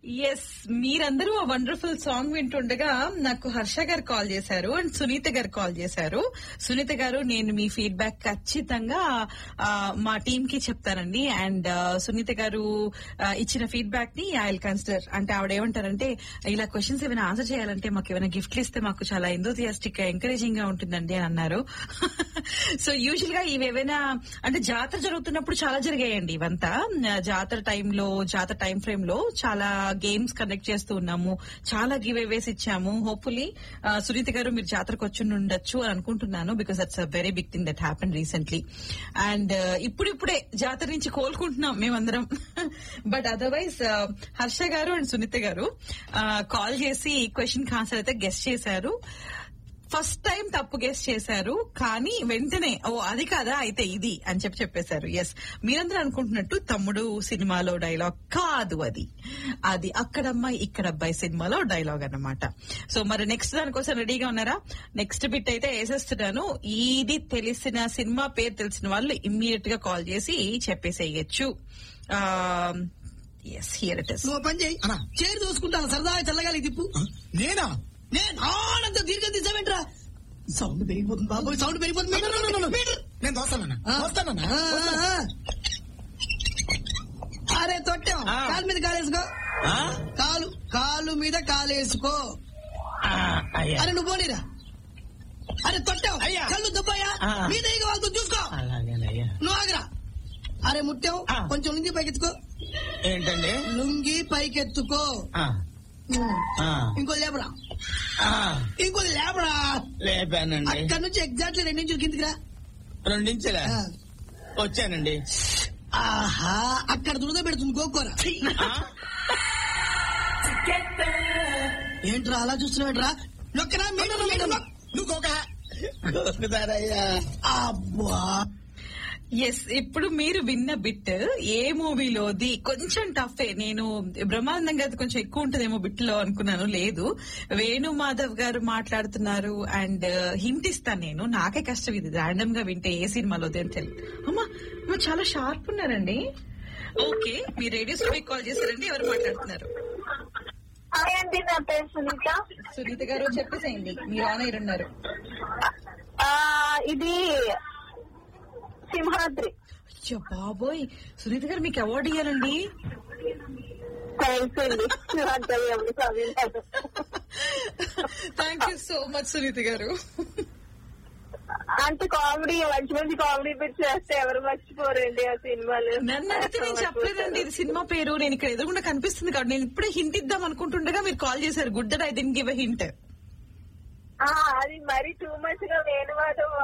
Yes మీరందరూ ఆ wonderful song వింటుండగా నాకు హర్ష గారు కాల్ చేశారు అండ్ సునీత గారు కాల్ చేశారు సునీత గారు నేను మీ ఫీడ్బ్యాక్ ఖచ్చితంగా ఆ, మా టీమ్ కి చెప్తానండి అండ్ సునీత గారు ఆ, ఇచ్చిన ఫీడ్బ్యాక్ ని ఐ విల్ కన్సిడర్ అంటే ఆవిడ ఏమంటారంటే ఇలా క్వశ్చన్స్ ఏమైనా ఆన్సర్ చేయాలంటే మాకు ఏమైనా గిఫ్ట్లు ఇస్తే మాకు చాలా ఎంతోథియాస్టిక్ ఎంకరేజింగ్ గా ఉంటుందండి అని అన్నారు సో యూజువల్ గా ఇవి ఏవైనా అంటే జాతర జరుగుతున్నప్పుడు చాలా జరిగాయండి ఇవంతా ఆ, జాతర టైంలో జాతర టైం ఫ్రేమ్ లో చాలా గేమ్స్ కండక్ట్ చేస్తూ ఉన్నాము చాలా గివ్ అవేస్ ఇచ్చాము హోప్ఫుల్లీ సునీత గారు మీరు జాతరకు వచ్చి ఉండొచ్చు అని అనుకుంటున్నాను because that's a very big thing that happen recently and ఇప్పుడిప్పుడే జాతర నుంచి కోలుకుంటున్నాం మేమందరం బట్ అదర్వైజ్ హర్ష గారు అండ్ సునీత గారు కాల్ చేసి క్వశ్చన్ ఆన్సర్ అయితే గెస్ట్ చేశారు ఫస్ట్ టైం తప్పు గెస్ట్ చేశారు కానీ వెంటనే ఓ అది కాదా అయితే ఇది అని చెప్పి చెప్పేశారు ఎస్ మీరందరూ అనుకుంటున్నట్టు తమ్ముడు సినిమాలో డైలాగ్ కాదు అది అది అక్కడమ్మాయి ఇక్కడ అబ్బాయి సినిమాలో డైలాగ్ అన్నమాట సో మరి నెక్స్ట్ దానికోసం రెడీగా ఉన్నారా నెక్స్ట్ బిట్ అయితే వేసేస్తున్నాను ఇది తెలిసిన సినిమా పేరు తెలిసిన వాళ్ళు ఇమ్మీడియట్ గా కాల్ చేసి చెప్పేసేయచ్చు ఎస్ హియర్ ఇట్ ఇస్ నువ్వు ఓ పని చేయి అన్నా. చేరు దోసుకుంటాను సరదాగా చల్లగాలి తిప్పు నేనా నేను ఆనంద దీర్ఘ తీసావేంట్రా సౌండ్ పెరిగిపోతుంది బాబు సౌండ్ పెరిగిపోతుంది మీటర్, మీటర్, మీటర్, మీటర్. నేను దోస్తానన్నా ఆ. దోస్తానన్నా ఆ, ఆ, ఆ. అరే తొట్టాం ఆ. కాలు మీద కాలేసుకో ఆ? కాలు కాలు మీద కాలేసుకో ఆ, అయ్యా అరే నువ్వు పోనీరా అరే తొట్టావు అయ్యా. కళ్ళు దుబ్బయ్యా ఆ. మీద ఈగ వాళ్తూ చూసుకో అలాగేనయ్యా నువ్వు ఆగరా అరే ముట్టావు ఆ. కొంచెం లుంగి పైకెత్తుకో ఏంటండి లుంగి పైకెత్తుకో ఆ, ఆ, ఇంకో లేబరా ఆ, ఇంకో లేబరా లేపానండి అక్కడ నుంచి ఎగ్జాక్ట్లీ రెండు ఇంచులు కిందికి రా రెండించలే ఆ. వచ్చానండి ఆహా అక్కడ దురద పెడుతుంది గోకోరా ఆ? ఏంట్రా అలా చూస్తున్నావేంట్రా నొక్కరా మీటర్ మీటర్ నొక్. నువ్వు కోక కోకుతారయ్యా అబ్బా ఎస్ ఇప్పుడు మీరు విన్న బిట్ ఏ మూవీలోది కొంచెం టఫే నేను బ్రహ్మానందం గారి కొంచెం ఎక్కువ ఉంటుందేమో బిట్ లో అనుకున్నాను లేదు వేణు మాధవ్ గారు మాట్లాడుతున్నారు అండ్ హింట్ ఇస్తాను నేను నాకే కష్టం ఇది ర్యాండమ్ గా వింటే ఏ సినిమాలోది అని తెలియదు అమ్మా మీరు చాలా షార్ప్ ఉన్నారండి ఓకే మీరు రేడియో స్టూడియో కాల్ చేశారండి ఎవరు మాట్లాడుతున్నారు హాయ్ అండి నా పేరు సునీత సునీత గారు చెప్పేసేయండి మీరు ఆన్ అయ్యి ఉన్నారు ఆ, ఇది సింహాద్రి అయ్యో బాబోయ్ సునీత గారు మీకు అవార్డు ఇవ్వాలండి థ్యాంక్స్ అండి సింహాద్రి ఎవరు చదివింటారు thank you so much Sunitha garu అంటే కామెడీ మంచి మంచి కామెడీ పిచ్చి చేస్తే ఎవరు మర్చిపోరండి ఆ సినిమాలు నన్ను అడిగితే నేను చెప్పలేదండి ఇది సినిమా పేరు నేను ఇక్కడ ఎదురుగుండా కనిపిస్తుంది కాబట్టి నేను ఇప్పుడే హింట్ ఇద్దాం అనుకుంటుండగా మీరు కాల్ చేశారు good that I didn't give a hint ఆ, అది మరి టూ మచ్ గా వేణువాదం